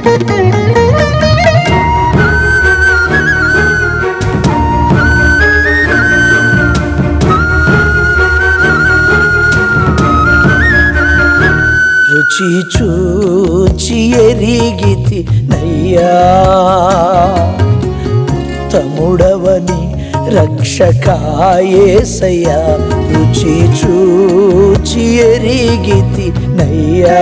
రుచి చూచి ఎరిగితి నయ్యా తముడవని రక్షకాయేసయ్యా రుచి చూచి ఎరిగితి నయ్యా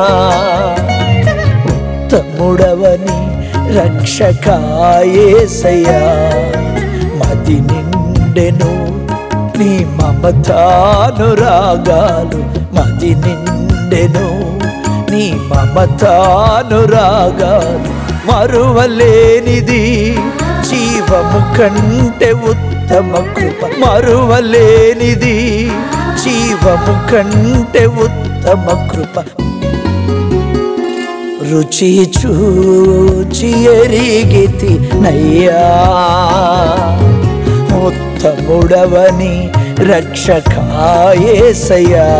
ఉత్తముడవని రక్షకాయేసయ్యా మది నిండెను నీ మమతానురాగాలు మది నిండెను నీ మమతానురాగాలు మరువలేనిది జీవము కంటే ఉత్తమ కృప మరువలేనిది జీవము కంటే ఉత్తమ కృప రుచి చూచి ఎరిగితి నయ్యా ఉత్తముడవని రక్షకాయేసయ్యా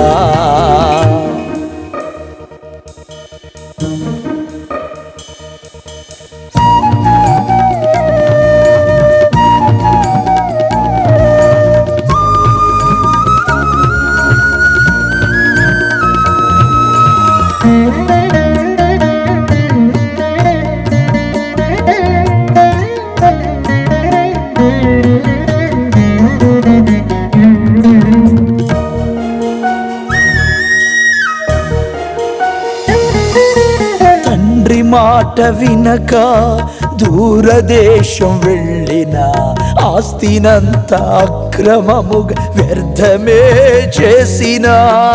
తండ్రి మాట వినక దూరదేశం వెళ్ళిన ఆస్తినంత అక్రమముగా వ్యర్థమే చేసినా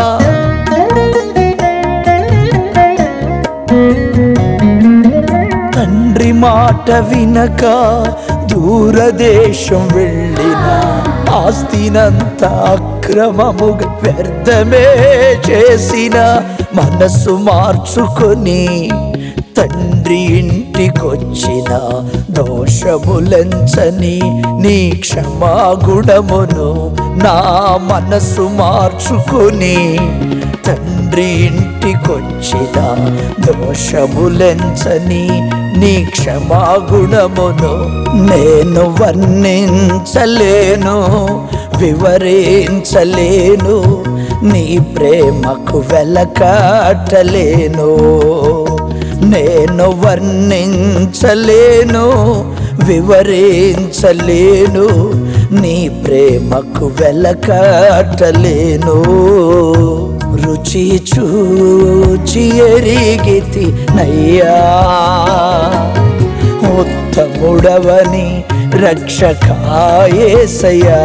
తండ్రి మాట వినక దూరదేశం వెళ్ళిన ఆస్తినంత అక్రమముగా వ్యర్థమే చేసిన మనసు మార్చుకొని తండ్రి ఇంటికొచ్చిన దోషములంచని నీ క్షమాగుణమును నా మనసు మార్చుకొని తండ్రి ఇంటికొచ్చిన దోషములెంచని నీ క్షమాగుణమును నేను వర్ణించలేను వివరించలేను నీ ప్రేమకు వెలకాటలేను నేను వర్ణించలేను వివరించలేను నీ ప్రేమకు వెలకాటలేను రుచి చూచి ఎరిగితి నయ్యా ఉత్తముడవని రక్షకాయేసయ్యా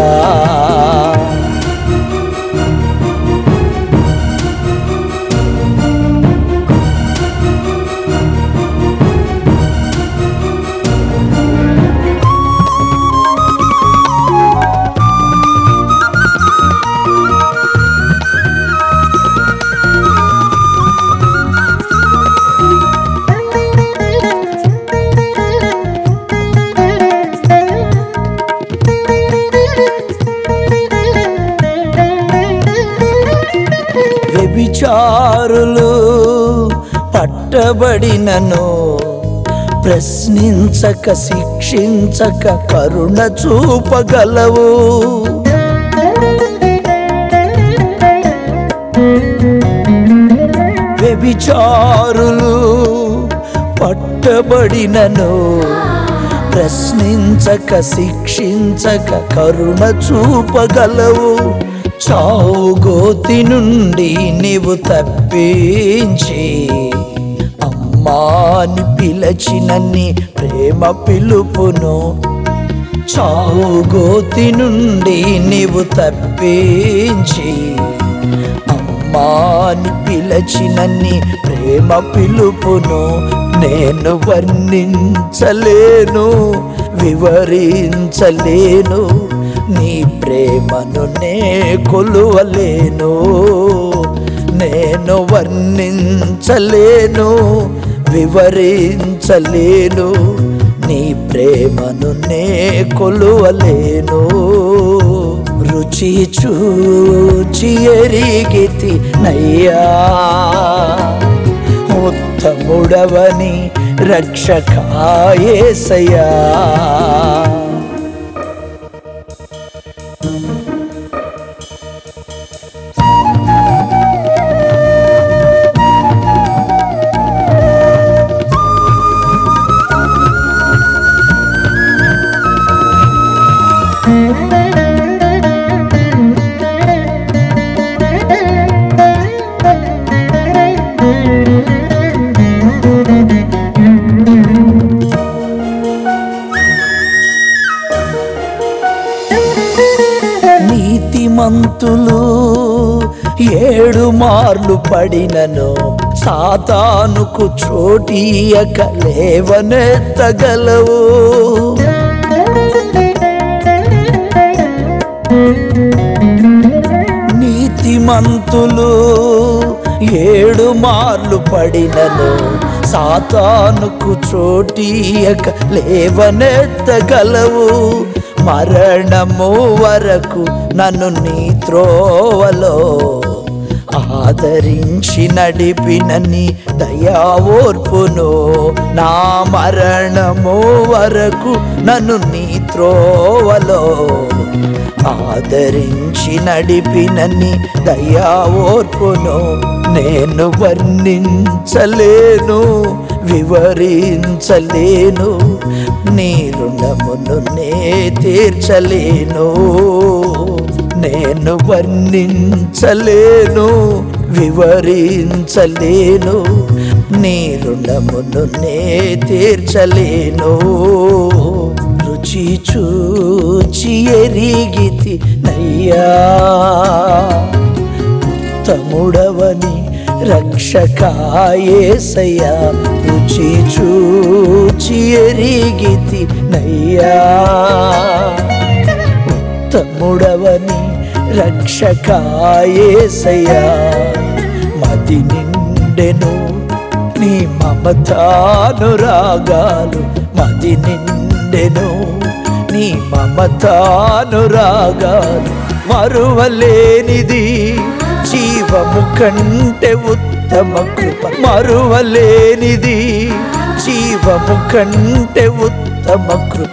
వ్యభిచారులు పట్టబడినను ప్రశ్నించక శిక్షించక కరుణ చూపగలవు వ్యభిచారులు పట్టబడినను ప్రశ్నించక శిక్షించక కరుణ చూపగలవు చావు గోతి నుండి నీవు తప్పించి అమ్మాని పిలచిన నీ ప్రేమ పిలుపును చావు గోతి నుండి నీవు తప్పించి అమ్మాని పిలచిన నీ ప్రేమ పిలుపును నేను వర్ణించలేను వివరించలేను నీ ప్రేమను నే కొలువలేను నేను వర్ణించలేను వివరించలేను నీ ప్రేమను నే కొలువలేను రుచి చూచి ఎరిగితి నయ్యా ఉత్తముడవని రక్షకాయేసయ్యా నీతిమంతులు ఏడు మార్లు పడినను సాతానుకు చోటీయక లేవనెత్తగలవు నీతిమంతులు ఏడు మార్లు పడినను సాతానుకు చోటీయక లేవనెత్తగలవు మరణము వరకు నన్ను నీ త్రోవలో ఆదరించి నడిపిన నీ దయావోర్పును నా మరణము వరకు నన్ను నీ త్రోవలో ఆదరించి నడిపిన నీ దయావోర్పును నేను వర్ణించలేను వివరించలేను నీ రుణమును నే తీర్చలేను నేను వర్ణించలేను వివరించలేను నీ రుణమును నే తీర్చలేను రుచి చూచి ఎరిగితి నయ్యా ఉత్తముడవని రక్షకాయేసయ్యా రుచి చూచి ఎరిగితి నయ్యా ఉత్తముడవని రక్షకాయేసయ్యా మది నిండెను నీ మమతానురాగాలు మది నిండెను నీ మమతానురాగాలు మరువలేనిది జీవము కంటే ఉత్తమ కృప మరువలేనిది జీవము కంటే ఉత్తమ కృప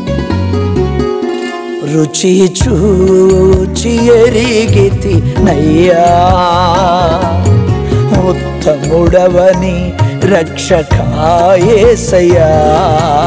రుచి చూచి ఎరిగితి నయ్యా ఉత్తముడవని రక్షకాయేసయ్యా